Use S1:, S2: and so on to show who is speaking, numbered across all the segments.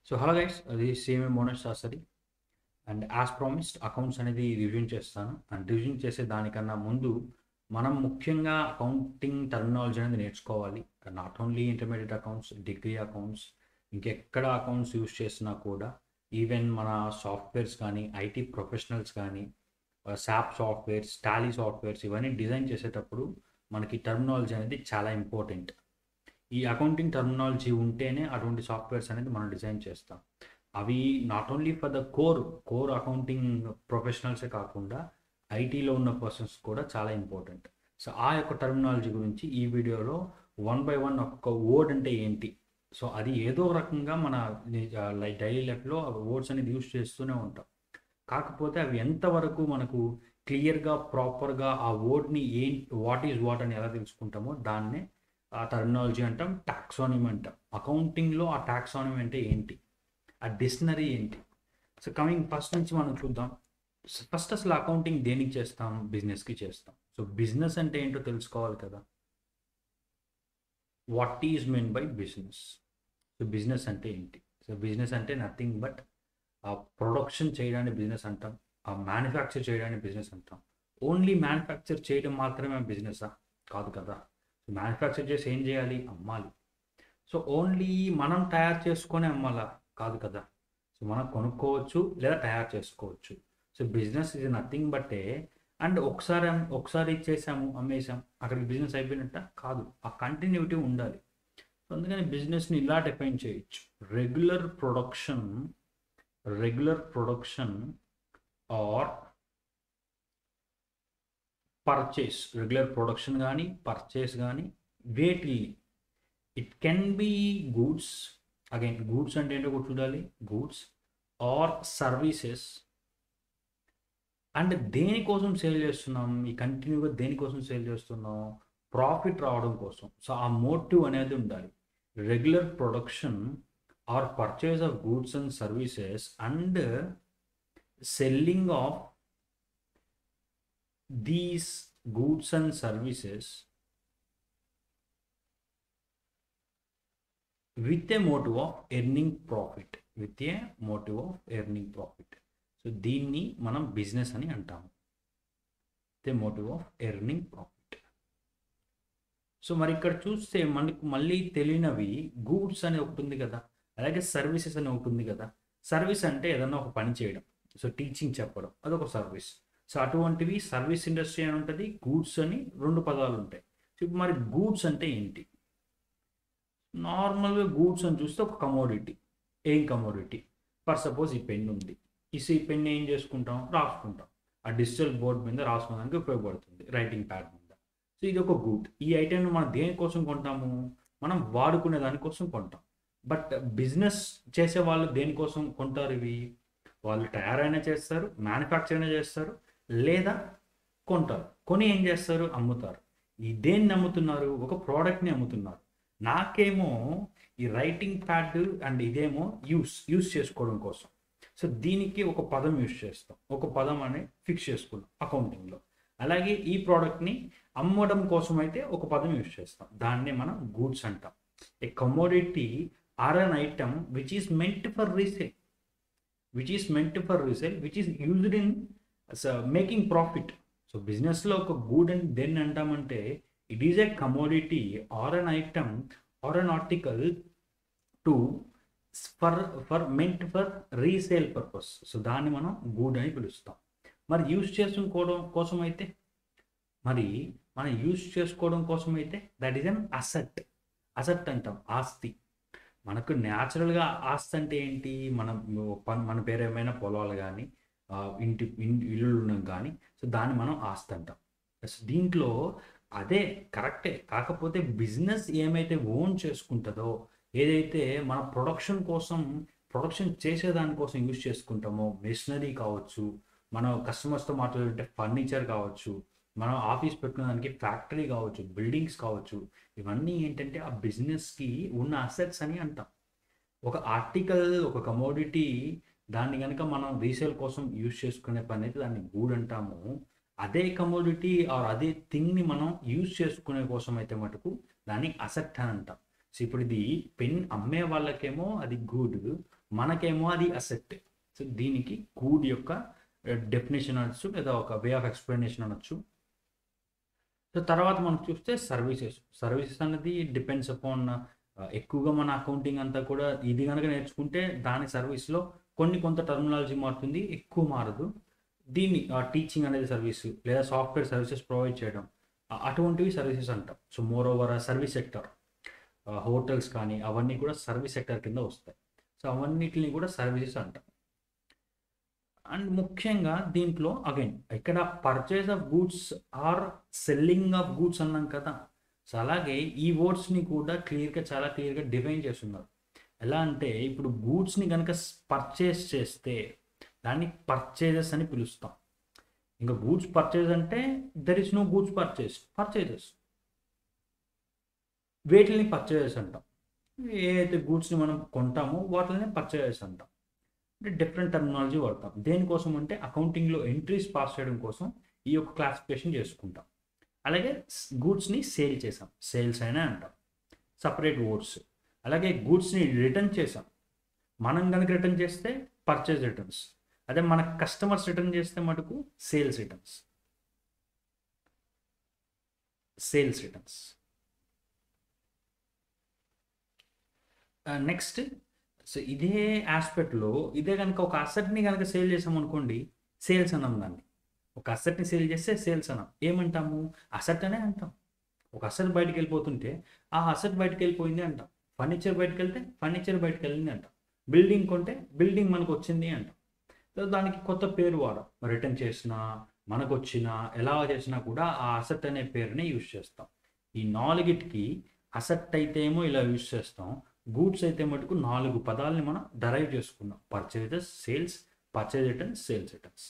S1: so hello guys అది same మోనస్ Shastri and as promised accounts అనేది రివ్యూన్ చేస్తాను అండ్ రివ్యూన్ చేసే దానికన్నా ముందు మనం ముఖ్యంగా అకౌంటింగ్ టర్మినాలజీ అనేది నేర్చుకోవాలి not only intermediate accounts degree accounts ఇంకెక్కడ అకౌంట్స్ యూస్ చేసినా కూడా ఈవెన్ మన సాఫ్ట్వేర్స్ కానీ ఐటీ ప్రొఫెషనల్స్ కానీ శాప్ సాఫ్ట్వేర్స్ టాలీ సాఫ్ట్వేర్స్ ఇవన్నీ డిజైన్ చేసేటప్పుడు మనకి టర్మినాలజీ అనేది చాలా ఇంపార్టెంట్ ఈ అకౌంటింగ్ టర్మినాలజీ ఉంటేనే అటువంటి సాఫ్ట్వేర్స్ అనేది మనం డిజైన్ చేస్తాం అవి not only for the core core accounting ప్రొఫెషనల్సే కాకుండా ఐటీలో ఉన్న పర్సన్స్ కూడా చాలా ఇంపార్టెంట్ సో ఆ యొక్క టర్మినాలజీ గురించి ఈ వీడియోలో వన్ బై వన్ ఒక్కొక్క వర్డ్ అంటే ఏంటి సో అది ఏదో రకంగా మన లైక్ డైలీ లైఫ్లో ఆ వర్డ్స్ అనేది యూస్ చేస్తూనే ఉంటాం కాకపోతే అవి ఎంతవరకు మనకు క్లియర్గా ప్రాపర్గా ఆ వర్డ్ని ఏం వాట్ ఈజ్ వాట్ అని ఎలా తెలుసుకుంటామో దాన్నే ఆ టర్మినాలజీ అంటాం టాక్సానమీ అంటాం అకౌంటింగ్లో ఆ టాక్సానమీ అంటే ఏంటి ఆ డిక్షనరీ ఏంటి సో కమింగ్ ఫస్ట్ నుంచి మనం చూద్దాం ఫస్ట్ అసలు అకౌంటింగ్ దేనికి చేస్తాం బిజినెస్కి చేస్తాం సో బిజినెస్ అంటే ఏంటో తెలుసుకోవాలి కదా what is meant by business so business అంటే ఏంటి సో బిజినెస్ అంటే నథింగ్ బట్ ఆ ప్రొడక్షన్ చేయడానికి బిజినెస్ అంటాం ఆ మ్యానుఫ్యాక్చర్ చేయడానికి బిజినెస్ అంటాం ఓన్లీ మ్యానుఫ్యాక్చర్ చేయడం మాత్రమే బిజినెసా కాదు కదా మ్యానుఫ్యాక్చర్ చేసి ఏం చేయాలి అమ్మాలి సో ఓన్లీ మనం తయారు చేసుకొని అమ్మాలా కాదు కదా సో మనం కొనుక్కోవచ్చు లేదా తయారు చేసుకోవచ్చు సో బిజినెస్ ఇది నథింగ్ బట్టే అండ్ ఒకసారి ఒకసారి ఇచ్చేసాము అమ్మేసాం అక్కడికి బిజినెస్ అయిపోయినట్ట కాదు ఆ కంటిన్యూటీ ఉండాలి సో అందుకని బిజినెస్ని ఇలా డిఫైన్ చేయొచ్చు regular production regular production or purchase regular production కానీ పర్చేస్ కానీ వేటిల్ని it can be goods again goods అంటే ఏంటో కూడా చూడాలి గూడ్స్ ఆర్ సర్వీసెస్ అండ్ దేనికోసం సేల్ చేస్తున్నాం ఈ కంటిన్యూగా దేనికోసం సేల్ చేస్తున్నాం ప్రాఫిట్ రావడం కోసం సో ఆ మోటివ్ అనేది ఉండాలి regular production or purchase of goods and services and selling of these goods and services with a motive of earning profit with a motive of earning profit so దీన్ని మనం business అని అంటాము the motive of earning profit so మరి ఇక్కడ చూస్తే మనకు మళ్ళీ తెలియనివి గూడ్స్ అని ఒకటి ఉంది కదా అలాగే సర్వీసెస్ అని ఒకటి ఉంది కదా సర్వీస్ అంటే ఏదన్నా ఒక పని చేయడం సో టీచింగ్ చెప్పడం అదొక సర్వీస్ సో అటువంటివి సర్వీస్ ఇండస్ట్రీ అని ఉంటుంది గూడ్స్ అని రెండు పదాలు ఉంటాయి సో ఇప్పుడు మరి గూడ్స్ అంటే ఏంటి నార్మల్గా గూడ్స్ అని చూస్తే ఒక కమోడిటీ ఏం కమోడిటీ ఫర్ సపోజ్ ఈ పెన్ ఉంది ఈ ఈ పెన్ ఏం చేసుకుంటాం రాసుకుంటాం ఆ డిజిటల్ బోర్డ్ మీద రాసుకోవడానికి ఉపయోగపడుతుంది రైటింగ్ ప్యాడ్ మీద సో ఇది ఒక గూడ్ ఈ ఐటెంను మనం దేనికోసం కొంటాము మనం వాడుకునే దానికోసం కొంటాం బట్ బిజినెస్ చేసే వాళ్ళు దేనికోసం కొంటారు ఇవి వాళ్ళు తయారైనా చేస్తారు మ్యానుఫ్యాక్చర్ అయినా చేస్తారు లేదా కొంటారు కొని ఏం చేస్తారు అమ్ముతారు ఈ దేన్ని అమ్ముతున్నారు ఒక ప్రోడక్ట్ని అమ్ముతున్నారు నాకేమో ఈ రైటింగ్ ప్యాడ్ అండ్ ఇదేమో యూస్ యూస్ చేసుకోవడం కోసం సో దీనికి ఒక పదం యూస్ చేస్తాం ఒక పదం అని ఫిక్స్ చేసుకున్నాం అకౌంటింగ్లో అలాగే ఈ ప్రోడక్ట్ని అమ్మడం కోసం అయితే ఒక పదం యూస్ చేస్తాం దాన్నే మనం గూడ్స్ అంటాం a commodity or an item which is meant for resale which is meant for resale which is used in making profit so బిజినెస్లో ఒక గూడ్ అని దేన్ని అంటామంటే it is a commodity or an item or an article to for for meant for resale purpose so దాన్ని మనం గూడ్ అని పిలుస్తాం మరి యూజ్ చేసుకోవడం కోసం అయితే మరి మనం యూజ్ చేసుకోవడం కోసం అయితే that is an asset asset అంటాం ఆస్తి మనకు న్యాచురల్గా ఆస్తి అంటే ఏంటి మనం మన పేరు ఏమైనా పొలాలు కానీ ఇంటి ఇల్లు కానీ సో దాన్ని మనం ఆస్తి అంటాం దీంట్లో అదే కరెక్టే కాకపోతే బిజినెస్ ఏమైతే ఓన్ చేసుకుంటుందో ఏదైతే మన ప్రొడక్షన్ కోసం ప్రొడక్షన్ చేసేదానికోసం యూజ్ చేసుకుంటామో మెషినరీ కావచ్చు మనం కస్టమర్స్తో మాట్లాడే ఫర్నిచర్ కావచ్చు మనం ఆఫీస్ పెట్టుకోవడానికి ఫ్యాక్టరీ కావచ్చు బిల్డింగ్స్ కావచ్చు ఇవన్నీ ఏంటంటే ఆ బిజినెస్కి ఉన్న అసెట్స్ అని అంటాం ఒక ఆర్టికల్ ఒక కమోడిటీ దాన్ని కనుక మనం రీసేల్ కోసం యూజ్ చేసుకునే పని అయితే దాన్ని గూడ్ అంటాము అదే కమోడిటీ ఆర్ అదే థింగ్ని మనం యూజ్ చేసుకునే కోసం అయితే మటుకు దాన్ని అసెట్ అని అంటాం సో ఇప్పుడు ఇది పెన్ అమ్మే వాళ్ళకేమో అది గుడ్ మనకేమో అది అసెట్ సో దీనికి గూడ్ యొక్క డెఫినేషన్ అనొచ్చు లేదా ఒక వే ఆఫ్ ఎక్స్ప్లెనేషన్ అనొచ్చు సో తర్వాత మనం చూస్తే సర్వీసెస్ సర్వీసెస్ అనేది డిపెండ్స్ అపాన్ ఎక్కువగా మన అకౌంటింగ్ అంతా కూడా ఇది కనుక నేర్చుకుంటే దాని సర్వీస్లో కొన్ని కొంత టర్మినాలజీ మారుతుంది ఎక్కువ మారదు దీన్ని టీచింగ్ అనేది సర్వీస్ లేదా సాఫ్ట్వేర్ సర్వీసెస్ ప్రొవైడ్ చేయడం ఆ- అటువంటివి సర్వీసెస్ అంటాం so moreover service sector hotels కానీ అవన్నీ కూడా సర్వీస్ సెక్టర్ కింద వస్తాయి సో అవన్నిటిని కూడా సర్వీసెస్ అంటాం అండ్ ముఖ్యంగా దీంట్లో అగైన్ ఇక్కడ purchase of goods or selling of goods అన్నాం కదా సో అలాగే ఈ వర్డ్స్ని కూడా క్లియర్గా చాలా క్లియర్గా డిఫైన్ చేస్తున్నారు ఎలా అంటే ఇప్పుడు గూడ్స్ని కనుక పర్చేస్ చేస్తే దాన్ని పర్చేజెస్ అని పిలుస్తాం ఇంకా గూడ్స్ పర్చేజ్ అంటే there is no goods purchase purchases వేటిని పర్చేజెస్ అంటాం ఏ అయితే గూడ్స్ని మనం కొంటామో వాటిని పర్చేజెస్ అంటాం అంటే డిఫరెంట్ టెర్మినాలజీ వాడతాం దేనికోసం అంటే అకౌంటింగ్లో ఎంట్రీస్ పాస్ చేయడం కోసం ఈ యొక్క క్లాసిఫికేషన్ చేసుకుంటాం అలాగే గూడ్స్ని సేల్ చేసాం సేల్స్ అయినా అంటాం సపరేట్ వర్డ్స్ అలాగే గూడ్స్ని రిటర్న్ చేసాం మనం కనుక రిటర్న్ చేస్తే పర్చేజ్ రిటర్న్స్ అదే మన కస్టమర్స్ రిటర్న్ చేస్తే మటుకు sales returns sales returns next so ఇదే ఆస్పెక్ట్లో ఇదే కనుక ఒక అసెట్ని కనుక సేల్ చేసాం అనుకోండి సేల్స్ అన్నాం దాన్ని ఒక అసెట్ని సేల్ చేస్తే సేల్స్ అన్నాం ఏమంటాము అసెట్ అనే అంటాం ఒక అసెట్ బయటకు వెళ్ళిపోతుంటే ఆ అసెట్ బయటకు వెళ్ళిపోయింది అంటాం ఫర్నిచర్ బయటకు వెళ్తే ఫర్నిచర్ బయటకు వెళ్ళింది అంటాం బిల్డింగ్ కొంటే బిల్డింగ్ మనకు వచ్చింది అంటాం సో దానికి కొత్త పేరు వాడం రిటర్న్ చేసినా మనకు వచ్చినా ఎలా చేసినా కూడా ఆ అసెట్ అనే పేరునే యూజ్ చేస్తాం ఈ నాలుగిటికి అసెట్ అయితే ఏమో ఇలా యూజ్ చేస్తాం గూడ్స్ అయితే మటుకు నాలుగు పదాలని మనం డరైవ్ చేసుకున్నాం purchases sales purchase returns sales returns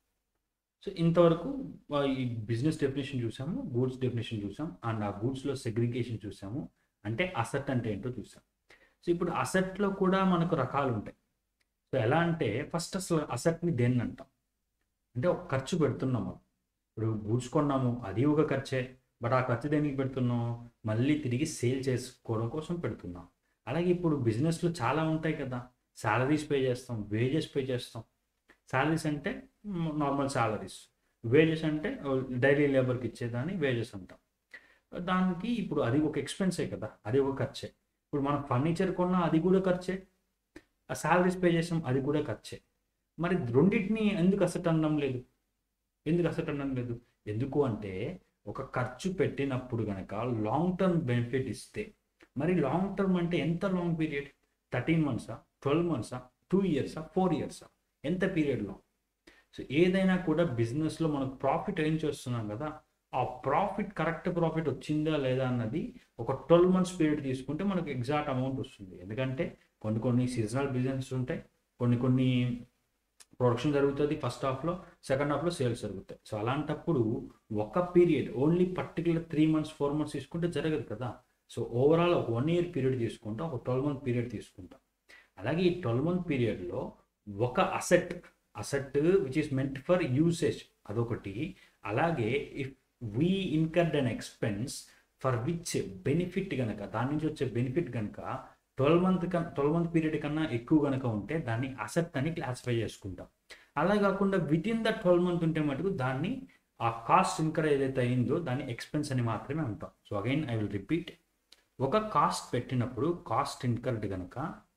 S1: so ఇంతవరకు ఆ, ఈ బిజినెస్ డెఫినేషన్ చూసాము గూడ్స్ డెఫినేషన్ చూసాం అండ్ ఆ గూడ్స్లో సెగ్రిగేషన్ చూసాము అంటే అసెట్ అంటే ఏంటో చూసాం సో ఇప్పుడు అసెట్లో కూడా మనకు రకాలు ఉంటాయి సో ఎలా అంటే ఫస్ట్ అసలు అసెట్ని దేన్ని అంటాం అంటే ఒక ఖర్చు పెడుతున్నాం మనం ఇప్పుడు గూడ్స్ కొన్నాము అది ఒక ఖర్చే బట్ ఆ ఖర్చు దేనికి పెడుతున్నాం మళ్ళీ తిరిగి సేల్ చేసుకోవడం కోసం పెడుతున్నాం అలాగే ఇప్పుడు బిజినెస్లో చాలా ఉంటాయి కదా శాలరీస్ పే చేస్తాం వేజెస్ పే చేస్తాం శాలరీస్ అంటే నార్మల్ శాలరీస్ వేజెస్ అంటే డైలీ లేబర్కి ఇచ్చేదాన్ని వేజెస్ అంటాం దానికి ఇప్పుడు అది ఒక ఎక్స్పెన్సే కదా అది ఒక ఖర్చే ఇప్పుడు మనం ఫర్నిచర్ కొన్నా అది కూడా ఖర్చే ఆ శాలరీస్ పే చేసాం అది కూడా ఖర్చే మరి రెండింటిని ఎందుకు అసెట్ అనడం లేదు ఎందుకు అసెట్ అనడం లేదు ఎందుకు అంటే ఒక ఖర్చు పెట్టినప్పుడు కనుక లాంగ్ టర్మ్ బెనిఫిట్ ఇస్తే మరి లాంగ్ టర్మ్ అంటే ఎంత లాంగ్ పీరియడ్ థర్టీన్ మంత్సా ట్వెల్వ్ మంత్సా టూ ఇయర్సా ఫోర్ ఇయర్సా ఎంత పీరియడ్లో సో ఏదైనా కూడా బిజినెస్లో మనకు ప్రాఫిట్ ఏం చేస్తున్నాం కదా ఆ ప్రాఫిట్ కరెక్ట్ ప్రాఫిట్ వచ్చిందా లేదా అన్నది ఒక ట్వెల్వ్ మంత్స్ పీరియడ్ తీసుకుంటే మనకు ఎగ్జాక్ట్ అమౌంట్ వస్తుంది ఎందుకంటే కొన్ని కొన్ని సీజనల్ బిజినెస్ ఉంటాయి కొన్ని కొన్ని ప్రొడక్షన్ జరుగుతుంది ఫస్ట్ హాఫ్లో సెకండ్ హాఫ్లో సేల్స్ జరుగుతాయి సో అలాంటప్పుడు ఒక period only particular three months four months తీసుకుంటే జరగదు కదా సో ఓవరాల్ ఒక వన్ ఇయర్ పీరియడ్ తీసుకుంటాం ఒక ట్వెల్వ్ మంత్ పీరియడ్ తీసుకుంటాం అలాగే ఈ ట్వెల్వ్ మంత్ పీరియడ్లో ఒక asset asset which is meant for usage అదొకటి అలాగే if we incurred an expense for which benefit కనుక దాని నుంచి వచ్చే బెనిఫిట్ కనుక ట్వెల్వ్ మంత్ కన్నా ట్వెల్వ్ మంత్ పీరియడ్ కన్నా ఎక్కువ కనుక ఉంటే దాన్ని అసెట్ అని క్లాసిఫై చేసుకుంటాం అలా కాకుండా within the twelve month ఉంటే మటుకు దాన్ని ఆ కాస్ట్ ఇన్కర్ ఏదైతే అయిందో దాన్ని ఎక్స్పెన్స్ అని మాత్రమే అంటాం so again I will repeat ఒక కాస్ట్ పెట్టినప్పుడు కాస్ట్ ఇన్కర్డ్ కనుక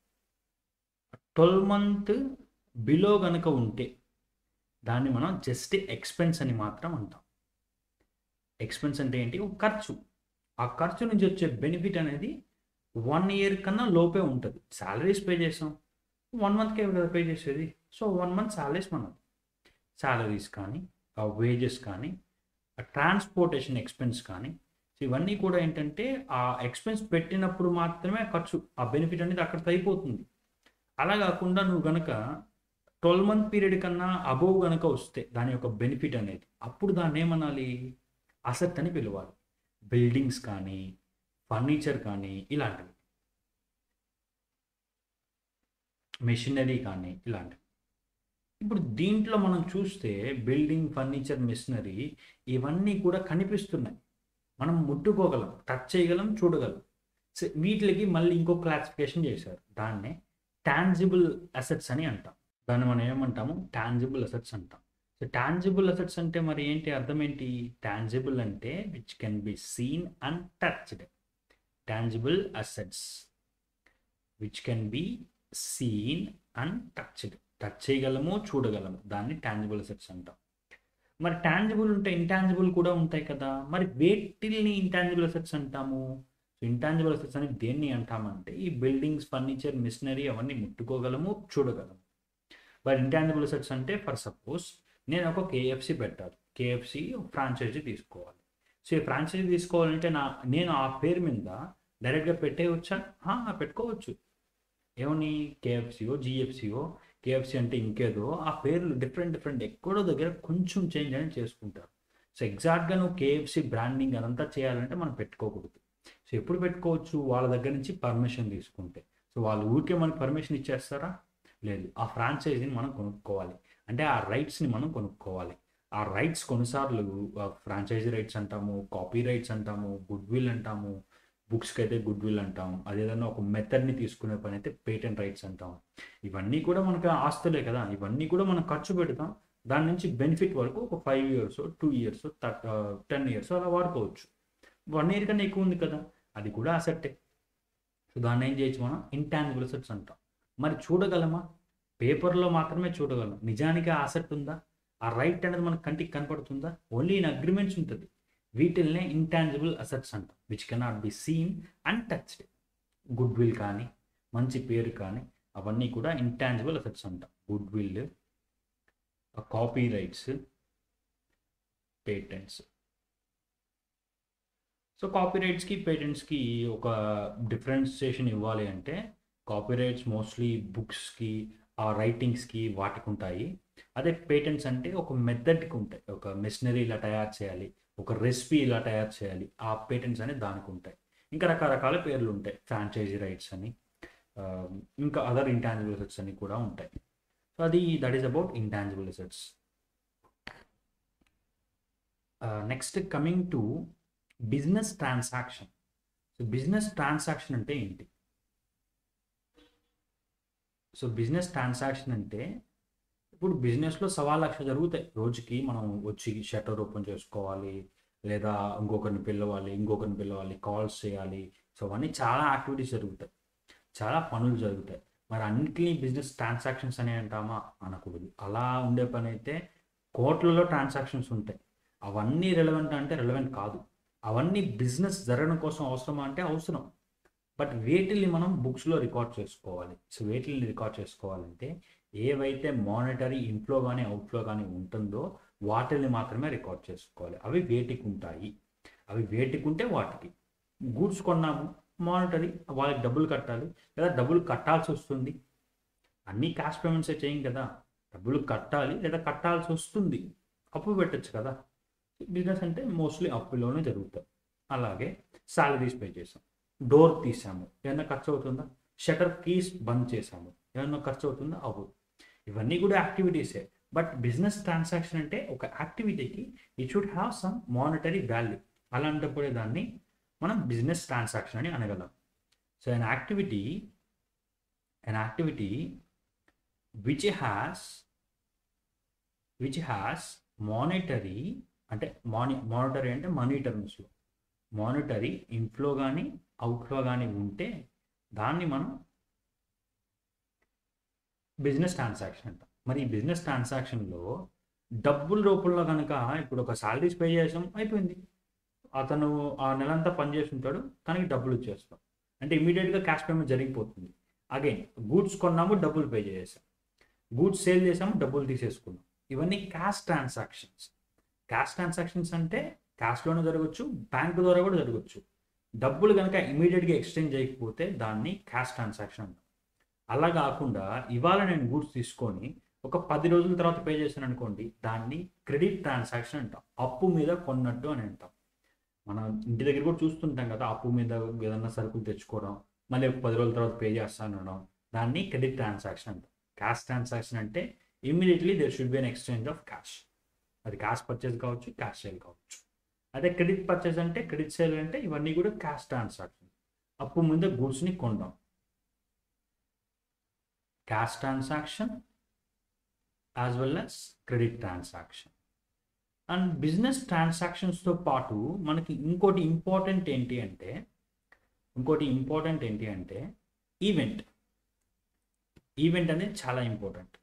S1: ట్వెల్వ్ మంత్ బిలో కనుక ఉంటే దాన్ని మనం జస్ట్ ఎక్స్పెన్స్ అని మాత్రం అంటాం ఎక్స్పెన్స్ అంటే ఏంటి ఒక ఖర్చు ఆ ఖర్చు నుంచి వచ్చే బెనిఫిట్ అనేది వన్ ఇయర్ కన్నా లోపే ఉంటుంది శాలరీస్ పే చేసాం వన్ మంత్కే కదా పే చేసేది సో వన్ మంత్ శాలరీస్ మనది శాలరీస్ కానీ వేజెస్ కానీ ట్రాన్స్పోర్టేషన్ ఎక్స్పెన్స్ కానీ సో ఇవన్నీ కూడా ఏంటంటే ఆ ఎక్స్పెన్స్ పెట్టినప్పుడు మాత్రమే ఖర్చు ఆ బెనిఫిట్ అనేది అక్కడ అయిపోతుంది అలా కాకుండా నువ్వు గనక ట్వెల్వ్ మంత్ పీరియడ్ కన్నా అబోవ్ గనక వస్తే దాని యొక్క బెనిఫిట్ అనేది అప్పుడు దాన్ని ఏమనాలి అసెట్ అని పిలవాలి బిల్డింగ్స్ కానీ ఫర్నిచర్ కానీ ఇలాంటివి మెషినరీ కానీ ఇలాంటివి ఇప్పుడు దీంట్లో మనం చూస్తే బిల్డింగ్ ఫర్నిచర్ మెషినరీ ఇవన్నీ కూడా కనిపిస్తున్నాయి మనం ముట్టుకోగలం టచ్ చేయగలం చూడగలం సో వీటికి మళ్ళీ ఇంకో క్లాసిఫికేషన్ చేశారు దాన్నే టాంజిబుల్ అసెట్స్ అని అంటాం దాన్ని మనం ఏమంటాము టాంజిబుల్ అసెట్స్ అంటాం సో టాంజిబుల్ అసెట్స్ అంటే మరి ఏంటి అర్థం ఏంటి టాంజిబుల్ అంటే which can be seen and touched tangible assets which can be seen and touched touch చేయగలము చూడగలము దాన్ని టాంజిబుల్ అసెట్స్ అంటాం మరి టాంజిబుల్ ఉంటే ఇంటాంజిబుల్ కూడా ఉంటాయి కదా మరి వేటిల్ని ఇంటాంజిబుల్ అసెట్స్ అంటాము సో ఇంటాంజిబుల్ అసెట్స్ అని దేన్ని అంటామంటే ఈ బిల్డింగ్స్ ఫర్నిచర్ మిషనరీ అవన్నీ ముట్టుకోగలము చూడగలము బట్ ఇంటాంజిబుల్ అసెట్స్ అంటే ఫర్ సపోజ్ నేను ఒక కేఎఫ్సి పెట్టాలి కేఎఫ్సి ఫ్రాంచైజీ తీసుకోవాలి సో ఈ ఫ్రాంచైజీ తీసుకోవాలంటే నా నేను ఆ పేరు మీద డైరెక్ట్గా పెట్టేయవచ్చా ఆ, పెట్టుకోవచ్చు ఏమని కేఎఫ్సిఓ జిఎఫ్సిఓ కేఎఫ్సి అంటే ఇంకేదో ఆ పేర్లు డిఫరెంట్ డిఫరెంట్ ఎక్కడో దగ్గర కొంచెం చేంజ్ అని చేసుకుంటారు సో ఎగ్జాక్ట్గా నువ్వు కేఎఫ్సి బ్రాండింగ్ అదంతా చేయాలంటే మనం పెట్టుకోకూడదు సో ఎప్పుడు పెట్టుకోవచ్చు వాళ్ళ దగ్గర నుంచి పర్మిషన్ తీసుకుంటే సో వాళ్ళు ఊరికే మనకి పర్మిషన్ ఇచ్చేస్తారా లేదు ఆ ఫ్రాంచైజీని మనం కొనుక్కోవాలి అంటే ఆ రైట్స్ని మనం కొనుక్కోవాలి ఆ రైట్స్ కొన్నిసార్లు ఫ్రాంచైజీ రైట్స్ అంటాము కాపీ రైట్స్ అంటాము గుడ్ విల్ అంటాము బుక్స్కి అయితే గుడ్ విల్ అంటాం అదేదన్నా ఒక మెథడ్ని తీసుకునే పని అయితే పేటెంట్ రైట్స్ అంటాం ఇవన్నీ కూడా మనకు ఆస్తులే కదా ఇవన్నీ కూడా మనం ఖర్చు పెడతాం దాని నుంచి బెనిఫిట్ వరకు ఒక five years two years ten years అలా వాడుకోవచ్చు వన్ ఇయర్ కన్నా ఎక్కువ ఉంది కదా అది కూడా అసెట్టే సో దాన్ని ఏం చేయొచ్చు మనం ఇంటాంజిబుల్ అసెట్స్ అంటాం మరి చూడగలమా పేపర్లో మాత్రమే చూడగలం నిజానికి ఆ అసెట్ ఉందా ఆ రైట్ అనేది మన కంటికి కనపడుతుందా ఓన్లీ ఇన్ అగ్రిమెంట్స్ ఉంటుంది వీటిల్నే ఇంటాంజిబుల్ అసెట్స్ అంటాం which cannot be seen and touched goodwill కానీ మంచి పేరు కానీ అవన్నీ కూడా ఇంటాంజిబుల్ అసెట్స్ అంటాం goodwill copyrights patents so కాపీ రైట్స్కి పేటెంట్స్కి ఒక డిఫరెన్సియేషన్ ఇవ్వాలి అంటే కాపీ రైట్స్ మోస్ట్లీ బుక్స్కి ఆ రైటింగ్స్కి వాటికి ఉంటాయి అదే పేటెంట్స్ అంటే ఒక మెథడ్కి ఉంటాయి ఒక మెషినరీ ఇలా తయారు చేయాలి ఒక రెసిపీ ఇలా తయారు చేయాలి ఆ పేటెంట్స్ అనేది దానికి ఉంటాయి ఇంకా రకరకాల పేర్లు ఉంటాయి ఫ్రాంచైజీ రైట్స్ అని ఆ, ఇంకా అదర్ ఇంటాంజిబుల్ అసెట్స్ అని కూడా ఉంటాయి సో అది that is about intangible assets next coming to business transaction so business transaction అంటే ఏంటి సో బిజినెస్ ట్రాన్సాక్షన్ అంటే ఇప్పుడు బిజినెస్లో సవా లక్ష జరుగుతాయి రోజుకి మనం వచ్చి షట్టర్ ఓపెన్ చేసుకోవాలి లేదా ఇంకొకరిని పిలవాలి ఇంకొకరిని పిలవాలి కాల్స్ చేయాలి సో అవన్నీ చాలా యాక్టివిటీస్ జరుగుతాయి చాలా పనులు జరుగుతాయి మరి అన్నిటినీ బిజినెస్ ట్రాన్సాక్షన్స్ అని అంటామా అనకూడదు అలా ఉండే పని అయితే కోట్లలో ట్రాన్సాక్షన్స్ ఉంటాయి అవన్నీ రెలవెంట్ అంటే రెలవెంట్ కాదు అవన్నీ బిజినెస్ జరగడం కోసం అవసరమా అంటే అవసరం బట్ వేటిల్ని మనం బుక్స్లో రికార్డ్ చేసుకోవాలి సో వేటిల్ని రికార్డ్ చేసుకోవాలంటే ఏవైతే మానిటరీ ఇన్ఫ్లో కానీ అవుట్ఫ్లో కానీ ఉంటుందో వాటిని మాత్రమే రికార్డ్ చేసుకోవాలి అవి వేటికి ఉంటాయి అవి వేటికి ఉంటే వాటికి గూడ్స్ కొన్నాము మానిటరీ వాళ్ళకి డబ్బులు కట్టాలి లేదా డబ్బులు కట్టాల్సి వస్తుంది అన్నీ క్యాష్ పేమెంట్సే చేయం కదా డబ్బులు కట్టాలి లేదా కట్టాల్సి వస్తుంది అప్పు పెట్టచ్చు కదా బిజినెస్ అంటే మోస్ట్లీ అప్పులోనే జరుగుతాయి అలాగే శాలరీస్ పే చేసాం డోర్ తీసాము ఏమన్నా ఖర్చు అవుతుందా షటర్ కీస్ బంద్ చేసాము ఏమన్నా ఖర్చు అవుతుందా అవ్వదు ఇవన్నీ కూడా యాక్టివిటీసే బట్ బిజినెస్ ట్రాన్సాక్షన్ అంటే ఒక యాక్టివిటీకి it should have some monetary value అలాంటప్పుడే దాన్ని మనం బిజినెస్ ట్రాన్సాక్షన్ అని అనగలం so an activity an activity which has which has monetary అంటే మాని మానిటరీ అంటే మనీ టర్మ్స్లో మానిటరీ ఇన్ఫ్లో కానీ అవుట్ఫ్లో కానీ ఉంటే దాన్ని మనం బిజినెస్ ట్రాన్సాక్షన్ అంటాం మరి ఈ బిజినెస్ ట్రాన్సాక్షన్లో డబ్బుల రూపంలో కనుక ఇప్పుడు ఒక శాలరీస్ పే చేసాం అయిపోయింది అతను ఆ నెలంతా పనిచేసి ఉంటాడు తనకి డబ్బులు ఇచ్చేస్తాం అంటే ఇమీడియట్గా క్యాష్ పేమెంట్ జరిగిపోతుంది అగైన్ గూడ్స్ కొన్నాము డబ్బులు పే చేసాం గూడ్స్ సేల్ చేసాము డబ్బులు తీసేసుకున్నాం ఇవన్నీ క్యాష్ ట్రాన్సాక్షన్స్ క్యాష్ ట్రాన్సాక్షన్స్ అంటే క్యాష్లోనే జరగచ్చు బ్యాంక్ ద్వారా కూడా జరగచ్చు డబ్బులు కనుక ఇమీడియట్గా ఎక్స్చేంజ్ చేయకపోతే దాన్ని క్యాష్ ట్రాన్సాక్షన్ అంటాం అలా కాకుండా ఇవాళ నేను గూడ్స్ తీసుకొని ఒక పది రోజుల తర్వాత పే చేశాను అనుకోండి దాన్ని క్రెడిట్ ట్రాన్సాక్షన్ అంటాం అప్పు మీద కొన్నట్టు అని అంటాం మనం ఇంటి దగ్గర కూడా చూస్తుంటాం కదా అప్పు మీద ఏదన్నా సరుకులు తెచ్చుకోవడం మళ్ళీ ఒక పది రోజుల తర్వాత పే చేస్తాను అనడం దాన్ని క్రెడిట్ ట్రాన్సాక్షన్ అంటాం క్యాష్ ట్రాన్సాక్షన్ అంటే immediately there should be an exchange of cash అది క్యాష్ పర్చేస్ కావచ్చు క్యాష్ సేల్ కావచ్చు అదే క్రెడిట్ పర్చేస్ అంటే క్రెడిట్ సేల్ అంటే ఇవన్నీ కూడా క్యాష్ ట్రాన్సాక్షన్ అప్పు ముందే గూడ్స్ని కొంటాం cash transaction as well as credit transaction and business ట్రాన్సాక్షన్స్తో పాటు మనకి ఇంకోటి ఇంపార్టెంట్ ఏంటి అంటే ఇంకోటి ఇంపార్టెంట్ ఏంటి అంటే ఈవెంట్ ఈవెంట్ అనేది చాలా ఇంపార్టెంట్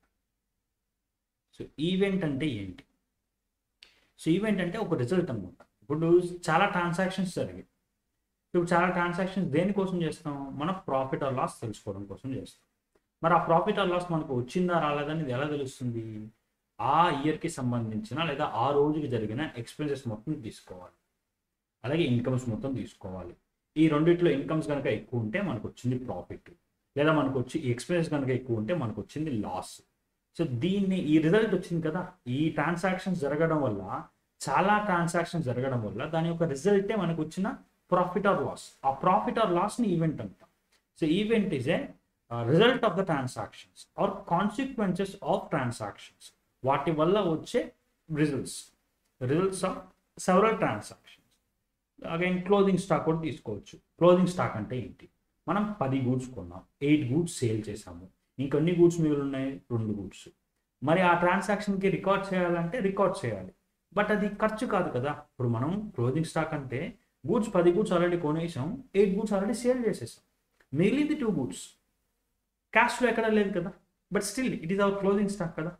S1: సో ఈవెంట్ అంటే ఏంటి సో ఈవెంట్ అంటే ఒక రిజల్ట్ అనమాట ఇప్పుడు చాలా ట్రాన్సాక్షన్స్ జరిగాయి ఇప్పుడు చాలా ట్రాన్సాక్షన్స్ దేనికోసం చేస్తాం మన ప్రాఫిట్ ఆర్ లాస్ తెలుసుకోవడం కోసం చేస్తాం మరి ఆ ప్రాఫిట్ ఆర్ లాస్ మనకు వచ్చిందా రాలేదని ఇది ఎలా తెలుస్తుంది ఆ ఇయర్కి సంబంధించిన లేదా ఆ రోజుకి జరిగిన ఎక్స్పెన్సెస్ మొత్తం తీసుకోవాలి అలాగే ఇన్కమ్స్ మొత్తం తీసుకోవాలి ఈ రెండిట్లో ఇన్కమ్స్ కనుక ఎక్కువ ఉంటే మనకు వచ్చింది ప్రాఫిట్ లేదా మనకు వచ్చి ఎక్స్పెన్సెస్ కనుక ఎక్కువ ఉంటే మనకు వచ్చింది లాస్ సో దీన్ని ఈ రిజల్ట్ వచ్చింది కదా ఈ ట్రాన్సాక్షన్స్ జరగడం వల్ల చాలా ట్రాన్సాక్షన్స్ జరగడం వల్ల దాని యొక్క రిజల్టే మనకు వచ్చిన ప్రాఫిట్ ఆర్ లాస్ ఆ ప్రాఫిట్ ఆర్ లాస్ని ఈవెంట్ అంటాం so event is a result of the transactions or consequences of transactions వాటి వల్ల వచ్చే results results of several transactions again closing stock కూడా తీసుకోవచ్చు క్లోజింగ్ స్టాక్ అంటే ఏంటి మనం పది గూడ్స్ కొన్నాం ఎయిట్ గూడ్స్ సేల్ చేసాము ఇంకొన్ని గూడ్స్ మిగిలి ఉన్నాయి రెండు గూడ్స్ మరి ఆ ట్రాన్సాక్షన్కి రికార్డ్ చేయాలంటే రికార్డ్ చేయాలి బట్ అది ఖర్చు కాదు కదా ఇప్పుడు మనం క్లోజింగ్ స్టాక్ అంటే గూడ్స్ పది గూడ్స్ ఆల్రెడీ కొనేసాం ఎయిట్ గూడ్స్ ఆల్రెడీ సేల్ చేసేసాం మిగిలింది టూ గూడ్స్ క్యాష్లో ఎక్కడ లేదు కదా but still it is our closing stock కదా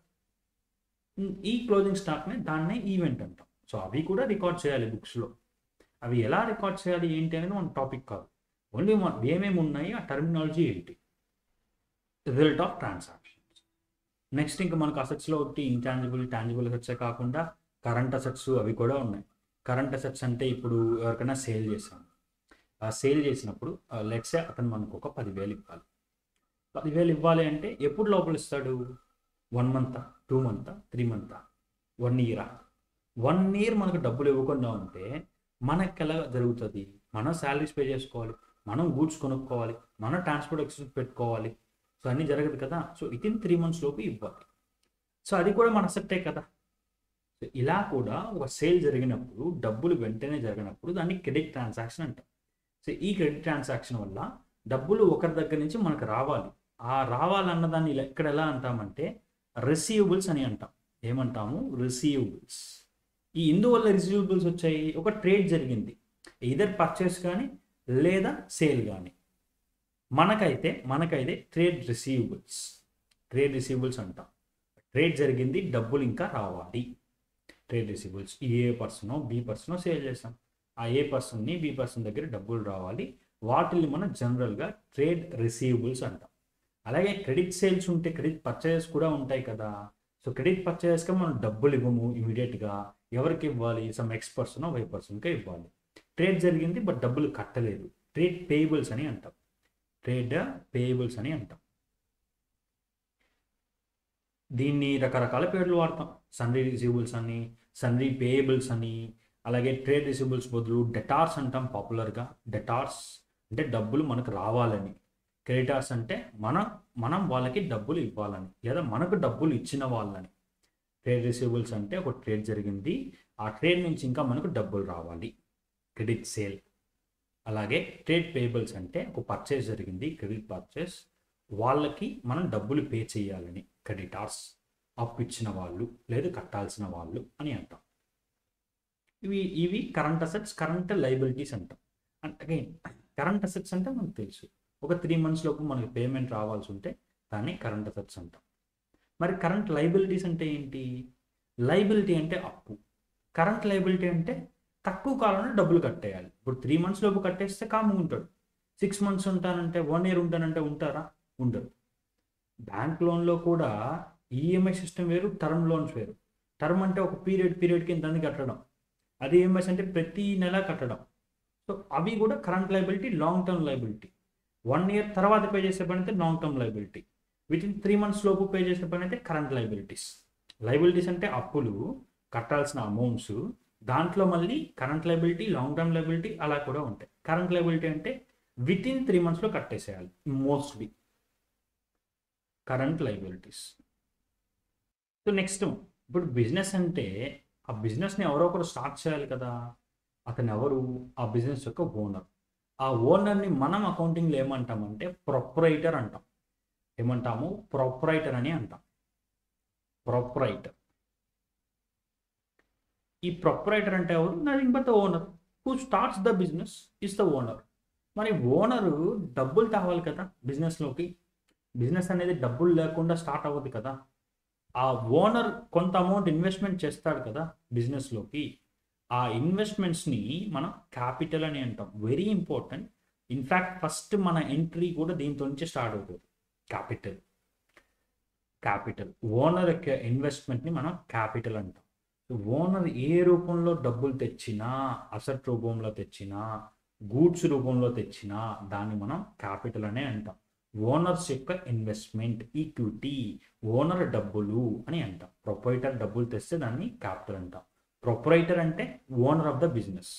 S1: ఈ క్లోజింగ్ స్టాక్ని దాన్నే ఈవెంట్ అంటాం సో అవి కూడా రికార్డ్ చేయాలి బుక్స్లో అవి ఎలా రికార్డ్ చేయాలి ఏంటి అనేది మన టాపిక్ కాదు ఓన్లీ మన ఏమేమి ఉన్నాయి ఆ టర్మినాలజీ ఏంటి రిజల్ట్ ఆఫ్ ట్రాన్సాక్షన్స్ నెక్స్ట్ ఇంకా మనకు అసెట్స్లో ఒకటి ఇంటాంజిబుల్ టాంజిబుల్ అసెట్సే కాకుండా కరెంట్ అసెట్స్ అవి కూడా ఉన్నాయి కరెంట్ అసెట్స్ అంటే ఇప్పుడు ఎవరికైనా సేల్ చేసాము ఆ సేల్ చేసినప్పుడు లెట్సే అతను మనకు ఒక పదివేలు ఇవ్వాలి పదివేలు ఇవ్వాలి అంటే ఎప్పుడు లోపల ఇస్తాడు one month two month three month one ఇయరా వన్ ఇయర్ మనకు డబ్బులు ఇవ్వకుండా ఉంటే మనకి ఎలా జరుగుతుంది మనం శాలరీస్ పే చేసుకోవాలి మనం గూడ్స్ కొనుక్కోవాలి మనం ట్రాన్స్పోర్ట్ ఎక్స్పెన్స్ పెట్టుకోవాలి సో అన్నీ జరగదు కదా so within three months లోపు ఇవ్వాలి సో అది కూడా మన అసెప్టే కదా సో ఇలా కూడా ఒక సేల్ జరిగినప్పుడు డబ్బులు వెంటనే జరిగినప్పుడు దాన్ని క్రెడిట్ ట్రాన్సాక్షన్ అంటాం సో ఈ క్రెడిట్ ట్రాన్సాక్షన్ వల్ల డబ్బులు ఒకరి దగ్గర నుంచి మనకు రావాలి ఆ రావాలన్న దాన్ని ఇలా ఇక్కడ ఎలా అంటామంటే రిసీవబుల్స్ అని అంటాం ఏమంటాము రిసీవబుల్స్ ఈ ఇందువల్ల రిసీవబుల్స్ వచ్చాయి ఒక ట్రేడ్ జరిగింది ఇదర్ పర్చేస్ కానీ లేదా సేల్ కానీ మనకైతే మనకైతే ట్రేడ్ రిసీవబుల్స్ ట్రేడ్ రిసీవబుల్స్ అంటాం ట్రేడ్ జరిగింది డబ్బులు ఇంకా రావాలి ట్రేడ్ రిసీవబుల్స్ ఏ పర్సనో బి పర్సనో సేల్ చేస్తాం ఆ ఏ పర్సన్ని బి పర్సన్ దగ్గర డబ్బులు రావాలి వాటిని మనం జనరల్గా ట్రేడ్ రిసీవబుల్స్ అంటాం అలాగే క్రెడిట్ సేల్స్ ఉంటే క్రెడిట్ పర్చేజెస్ కూడా ఉంటాయి కదా సో క్రెడిట్ పర్చేజెస్కి మనం డబ్బులు ఇవ్వము ఇమీడియట్గా ఎవరికి ఇవ్వాలి సమ్ ఎక్స్ పర్సన్ వై పర్సన్కే ఇవ్వాలి ట్రేడ్ జరిగింది బట్ డబ్బులు కట్టలేదు ట్రేడ్ పేయబుల్స్ అని అంటాం ట్రేడ్ పేయబుల్స్ అని అంటాం దీన్ని రకరకాల పేర్లు వాడతాం సన్రీ రిసీవబుల్స్ అని సన్రీ పేయబుల్స్ అని అలాగే ట్రేడ్ రిసీవబుల్స్ బదులు డెటార్స్ అంటాం పాపులర్గా డెటార్స్ అంటే డబ్బులు మనకు రావాలని క్రెడిటార్స్ అంటే మన మనం వాళ్ళకి డబ్బులు ఇవ్వాలని లేదా మనకు డబ్బులు ఇచ్చిన వాళ్ళని ట్రేడ్ రిసీవబుల్స్ అంటే ఒక ట్రేడ్ జరిగింది ఆ ట్రేడ్ నుంచి ఇంకా మనకు డబ్బులు రావాలి క్రెడిట్ సేల్ అలాగే ట్రేడ్ పేబుల్స్ అంటే ఒక పర్చేస్ జరిగింది క్రెడిట్ పర్చేస్ వాళ్ళకి మనం డబ్బులు పే చేయాలని క్రెడిటార్స్ అప్పు ఇచ్చిన వాళ్ళు లేదా కట్టాల్సిన వాళ్ళు అని అంటాం ఇవి ఇవి కరెంట్ అసెట్స్ కరెంట్ లైబిలిటీస్ అంటాం అండ్ అగైన్ కరెంట్ అసెట్స్ అంటే మనకు తెలుసు ఒక త్రీ మంత్స్ లోపు మనకి పేమెంట్ రావాల్సి ఉంటే దాన్ని కరెంట్ అసెట్స్ అంటాం మరి కరెంట్ లైబిలిటీస్ అంటే ఏంటి లైబిలిటీ అంటే అప్పు కరెంట్ లైబిలిటీ అంటే తక్కువ కాలంలో డబ్బులు కట్టేయాలి ఇప్పుడు త్రీ మంత్స్ లోపు కట్టేస్తే కాము ఉంటాడు సిక్స్ మంత్స్ ఉంటానంటే వన్ ఇయర్ ఉంటానంటే ఉంటారా ఉండరు బ్యాంక్ లోన్లో కూడా ఈఎంఐ సిస్టమ్ వేరు టర్మ్ లోన్స్ వేరు టర్మ్ అంటే ఒక పీరియడ్ పీరియడ్కి ఇంత కట్టడం అది ఈఎంఐస్ అంటే ప్రతి నెల కట్టడం సో అవి కూడా current liability long term liability one year తర్వాత పే చేసే పని అయితే long term liability within three months లోపు పే చేసే పని అయితే కరెంట్ లైబిలిటీస్ లైబిలిటీస్ అంటే అప్పులు కట్టాల్సిన అమౌంట్స్ దాంట్లో మళ్ళీ current liability long term liability అలా కూడా ఉంటాయి కరెంట్ లైబిలిటీ అంటే విత్ ఇన్ త్రీ మంత్స్లో కట్టేసేయాలి mostly current liabilities so next ఇప్పుడు బిజినెస్ అంటే ఆ బిజినెస్ని ఎవరో ఒకరు స్టార్ట్ చేయాలి కదా అతను ఎవరు ఆ బిజినెస్ యొక్క ఓనర్ ఆ ఓనర్ని మనం అకౌంటింగ్లో ఏమంటామంటే ప్రొపరైటర్ అంటాం ఏమంటాము ప్రొప్రైటర్ అని అంటాం ప్రొప్రైటర్ ఈ ప్రొప్రైటర్ అంటే ఎవరు nothing but the owner who starts the business is the owner మరి ఓనరు డబ్బులు తేవాలి కదా బిజినెస్లోకి బిజినెస్ అనేది డబ్బులు లేకుండా స్టార్ట్ అవ్వదు కదా ఆ ఓనర్ కొంత అమౌంట్ ఇన్వెస్ట్మెంట్ చేస్తాడు కదా బిజినెస్లోకి ఆ ఇన్వెస్ట్మెంట్స్ని మనం క్యాపిటల్ అని అంటాం వెరీ ఇంపార్టెంట్ ఇన్ఫ్యాక్ట్ ఫస్ట్ మన ఎంట్రీ కూడా దీంతో నుంచి స్టార్ట్ అవుతుంది క్యాపిటల్ క్యాపిటల్ ఓనర్ యొక్క ఇన్వెస్ట్మెంట్ని మనం క్యాపిటల్ అంటాం ఓనర్ ఏ రూపంలో డబ్బులు తెచ్చినా అసెట్ రూపంలో తెచ్చినా గూడ్స్ రూపంలో తెచ్చినా దాన్ని మనం క్యాపిటల్ అనే అంటాం ఓనర్స్ యొక్క ఇన్వెస్ట్మెంట్ ఈక్విటీ ఓనర్ డబ్బులు అని అంటాం ప్రొపరేటర్ డబ్బులు తెస్తే దాన్ని క్యాపిటల్ అంటాం ప్రొపరేటర్ అంటే ఓనర్ ఆఫ్ ద బిజినెస్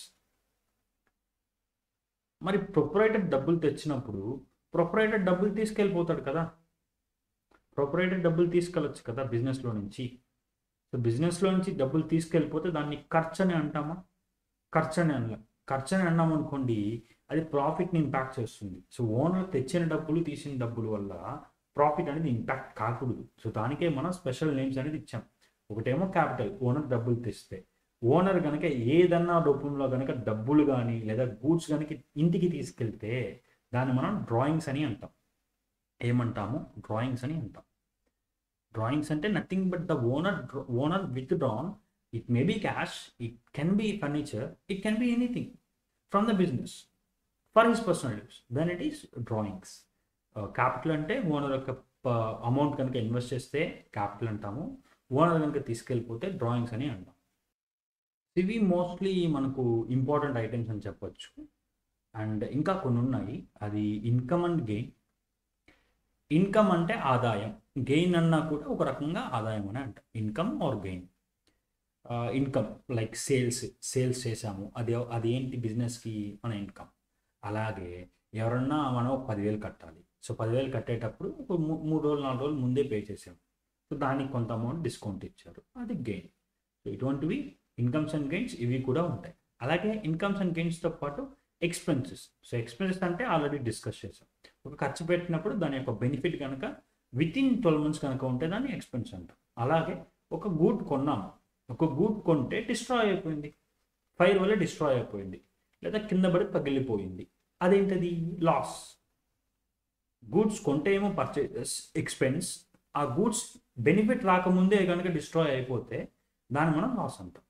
S1: మరి ప్రొపరేటర్ డబ్బులు తెచ్చినప్పుడు ప్రొపరేటర్ డబ్బులు తీసుకెళ్ళిపోతాడు కదా ప్రొపరేటర్ డబ్బులు తీసుకెళ్ళొచ్చు కదా బిజినెస్లో నుంచి సో బిజినెస్లో నుంచి డబ్బులు తీసుకెళ్ళిపోతే దాన్ని ఖర్చు అని అంటామా ఖర్చు అని అనలేం ఖర్చు అని అన్నాం అనుకోండి అది ప్రాఫిట్ని ఇంపాక్ట్ చేస్తుంది సో ఓనర్ తెచ్చిన డబ్బులు తీసిన డబ్బుల వల్ల ప్రాఫిట్ అనేది ఇంపాక్ట్ కాకూడదు సో దానికే మనం స్పెషల్ నేమ్స్ అనేది ఇచ్చాం ఒకటేమో క్యాపిటల్ ఓనర్ డబ్బులు తెస్తే ఓనర్ కనుక ఏదన్నా రూపంలో కనుక డబ్బులు కానీ లేదా గూడ్స్ కనుక ఇంటికి తీసుకెళ్తే దాన్ని మనం డ్రాయింగ్స్ అని అంటాం ఏమంటాము డ్రాయింగ్స్ అని అంటాం డ్రాయింగ్స్ అంటే nothing but the owner owner withdrawn it may be cash it can be furniture it can be anything from the business for his personal use then it is drawings capital అంటే owner యొక్క amount కనుక invest చేస్తే capital అంటాము owner కనుక తీసుకెళ్ళిపోతే drawings అని అంటాం ఇవి మోస్ట్లీ మనకు ఇంపార్టెంట్ ఐటమ్స్ అని చెప్పొచ్చు అండ్ ఇంకా కొన్ని ఉన్నాయి అది ఇన్కమ్ అండ్ గెయిన్ ఇన్కమ్ అంటే ఆదాయం గెయిన్ అన్నా కూడా ఒక రకంగా ఆదాయం అని అంటాం income or gain income like sales sales చేసాము అది అది ఏంటి బిజినెస్కి మన ఇన్కమ్ అలాగే ఎవరన్నా మనం ఒక పదివేలు కట్టాలి సో పదివేలు కట్టేటప్పుడు ఒక మూ- మూడు రోజులు నాలుగు రోజులు ముందే పే చేసాం సో దానికి కొంత అమౌంట్ డిస్కౌంట్ ఇచ్చారు అది గెయిన్ సో ఇటువంటివి ఇన్కమ్స్ అండ్ గెయిన్స్ ఇవి కూడా ఉంటాయి అలాగే ఇన్కమ్స్ అండ్ గెయిన్స్తో పాటు ఎక్స్పెన్సెస్ సో ఎక్స్పెన్సెస్ అంటే ఆల్రెడీ డిస్కస్ చేసాం ఒక ఖర్చు పెట్టినప్పుడు దాని యొక్క బెనిఫిట్ కనుక విత్ ఇన్ ట్వెల్వ్ మంత్స్ కనుక ఉంటే దాన్ని ఎక్స్పెన్స్ అంటాం అలాగే ఒక గూడ్ కొన్నాము ఒక గూడ్ కొంటే డిస్ట్రాయ్ అయిపోయింది ఫైర్ వల్ల డిస్ట్రాయ్ అయిపోయింది లేదా కింద పడి పగిలిపోయింది అదేంటది లాస్ గూడ్స్ కొంటే ఏమో పర్చేస్ ఎక్స్పెన్స్ ఆ గూడ్స్ బెనిఫిట్ రాకముందే కనుక డిస్ట్రాయ్ అయిపోతే దాన్ని మనం లాస్ అంటాం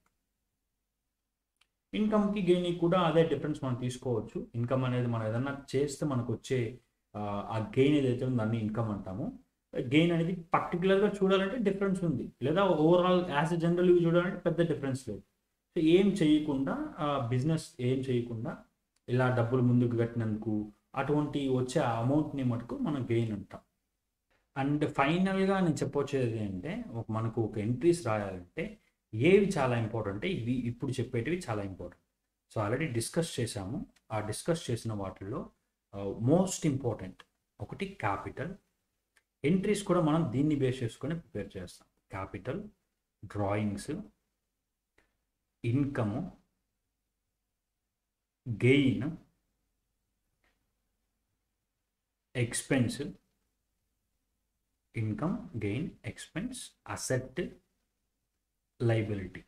S1: ఇన్కమ్కి గెయిన్కి కూడా అదే డిఫరెన్స్ మనం తీసుకోవచ్చు ఇన్కమ్ అనేది మనం ఏదన్నా చేస్తే మనకు వచ్చే ఆ, ఆ గెయిన్ ఏదైతే ఉందో దాన్ని ఇన్కమ్ అంటాము గెయిన్ అనేది పర్టికులర్గా చూడాలంటే డిఫరెన్స్ ఉంది లేదా ఓవరాల్ యాజ్ ఎ జనరల్ చూడాలంటే పెద్ద డిఫరెన్స్ లేదు సో ఏం చేయకుండా బిజినెస్ ఏం చేయకుండా ఇలా డబ్బులు ముందుకు కట్టినందుకు అటువంటి వచ్చే అమౌంట్ని మటుకు మనం గెయిన్ అంటాం అండ్ ఫైనల్గా నేను చెప్పొచ్చేది అంటే ఒక మనకు ఒక ఎంట్రీస్ రాయాలంటే ఏవి చాలా ఇంపార్టెంట్ ఇవి ఇప్పుడు చెప్పేటివి చాలా ఇంపార్టెంట్ సో ఆల్రెడీ డిస్కస్ చేసాము ఆ డిస్కస్ చేసిన వాటిల్లో మోస్ట్ ఇంపార్టెంట్ ఒకటి క్యాపిటల్ ఎంట్రీస్ కూడా మనం దీన్ని బేస్ చేసుకొని ప్రిపేర్ చేస్తాం capital drawings income gain expense income gain expense asset liability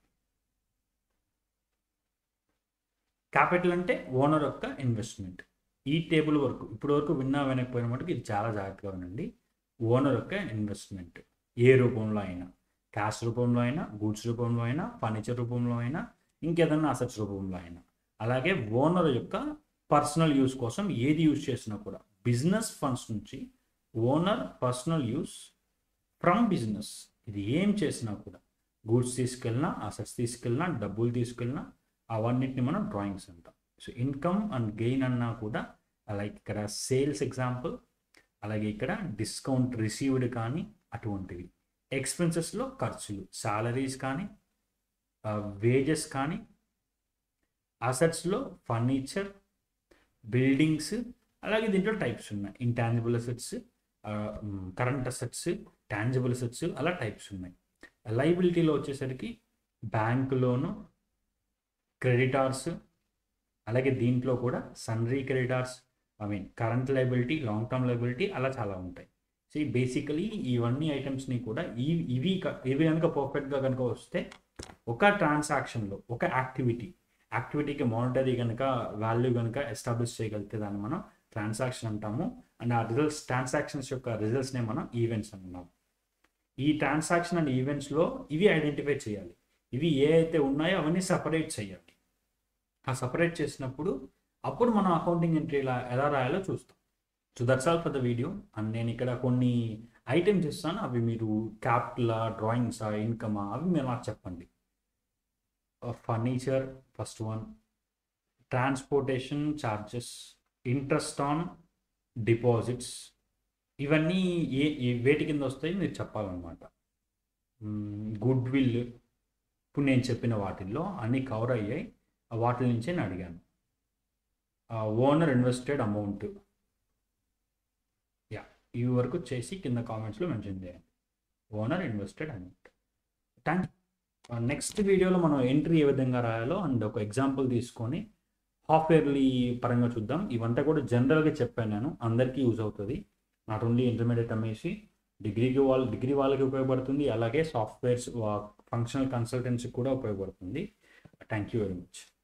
S1: capital అంటే ఓనర్ యొక్క ఇన్వెస్ట్మెంట్ ఈ టేబుల్ వరకు ఇప్పుడు వరకు విన్నా వినకపోయిన మటుకు ఇది చాలా జాగ్రత్తగా ఉండండి ఓనర్ యొక్క ఇన్వెస్ట్మెంట్ ఏ రూపంలో అయినా క్యాష్ రూపంలో అయినా గూడ్స్ రూపంలో అయినా ఫర్నిచర్ రూపంలో అయినా ఇంకేదన్నా అసెట్స్ రూపంలో అయినా అలాగే ఓనర్ యొక్క పర్సనల్ యూస్ కోసం ఏది యూజ్ చేసినా కూడా బిజినెస్ ఫండ్స్ నుంచి owner personal use from business ఇది ఏం చేసినా కూడా గూడ్స్ తీసుకెళ్ళినా అసెట్స్ తీసుకెళ్ళినా డబ్బులు తీసుకెళ్ళినా అవన్నిటిని మనం డ్రాయింగ్స్ అంటాం సో ఇన్కమ్ అండ్ గెయిన్ అన్నా కూడా లైక్ ఇక్కడ సేల్స్ ఎగ్జాంపుల్ అలాగే ఇక్కడ డిస్కౌంట్ రిసీవ్డ్ కానీ అటువంటివి ఎక్స్పెన్సెస్లో ఖర్చులు సాలరీస్ కానీ వేజెస్ కానీ అసెట్స్లో ఫర్నిచర్ బిల్డింగ్స్ అలాగే దీంట్లో టైప్స్ ఉన్నాయి intangible assets current assets tangible assets అలా టైప్స్ ఉన్నాయి లైబిలిటీలో వచ్చేసరికి బ్యాంక్ లోను క్రెడిటార్స్ అలాగే దీంట్లో కూడా sundry creditors I mean current liability long term liability అలా చాలా ఉంటాయి సో బేసికలీ ఇవన్నీ ఐటమ్స్ని కూడా ఈ ఇవి క- ఇవి కనుక పర్ఫెక్ట్గా కనుక వస్తే ఒక ట్రాన్సాక్షన్లో ఒక యాక్టివిటీ యాక్టివిటీకి మానిటరీ కనుక వాల్యూ కనుక ఎస్టాబ్లిష్ చేయగలిగితే దాన్ని మనం ట్రాన్సాక్షన్ అంటాము అండ్ ఆ రిజల్ట్స్ ట్రాన్సాక్షన్స్ యొక్క రిజల్ట్స్నే మనం ఈవెంట్స్ అంటున్నాం ఈ ట్రాన్సాక్షన్ అండ్ ఈవెంట్స్లో ఇవి ఐడెంటిఫై చేయాలి ఇవి ఏ అయితే ఉన్నాయో అవన్నీ సపరేట్ చేయాలి ఆ సపరేట్ చేసినప్పుడు అప్పుడు మనం అకౌంటింగ్ ఎంట్రీ ఎలా ఎలా రాయాలో చూస్తాం so that's all for the video and నేను ఇక్కడ కొన్ని ఐటమ్స్ ఇస్తాను అవి మీరు క్యాపిటలా డ్రాయింగ్సా ఇన్కమా అవి మీరు నాకు చెప్పండి furniture first one transportation charges interest on deposits ఇవన్నీ ఏ ఏ- వేటి కింద వస్తాయి మీరు చెప్పాలన్నమాట గుడ్ విల్ ఇప్పుడు నేను చెప్పిన వాటిల్లో అన్నీ కవర్ అయ్యాయి ఆ వాటి నుంచే నేను అడిగాను ఓనర్ ఇన్వెస్టెడ్ అమౌంట్ యా ఈ వరకు చేసి కింద కామెంట్స్లో మెన్షన్ చేయండి owner invested amount thank next వీడియోలో మనం ఎంట్రీ ఏ విధంగా రాయాలో అండ్ ఒక ఎగ్జాంపుల్ తీసుకొని హాఫ్ ఇయర్లీ పరంగా చూద్దాం ఇవంతా కూడా జనరల్గా చెప్పాను నేను అందరికీ యూజ్ అవుతుంది నాట్ ఓన్లీ ఇంటర్మీడియట్ అమ్మేసి డిగ్రీకి వాళ్ళు డిగ్రీ వాళ్ళకి ఉపయోగపడుతుంది అలాగే సాఫ్ట్వేర్స్ ఫంక్షనల్ కన్సల్టెన్సీ కూడా ఉపయోగపడుతుంది థ్యాంక్ యూ వెరీ మచ్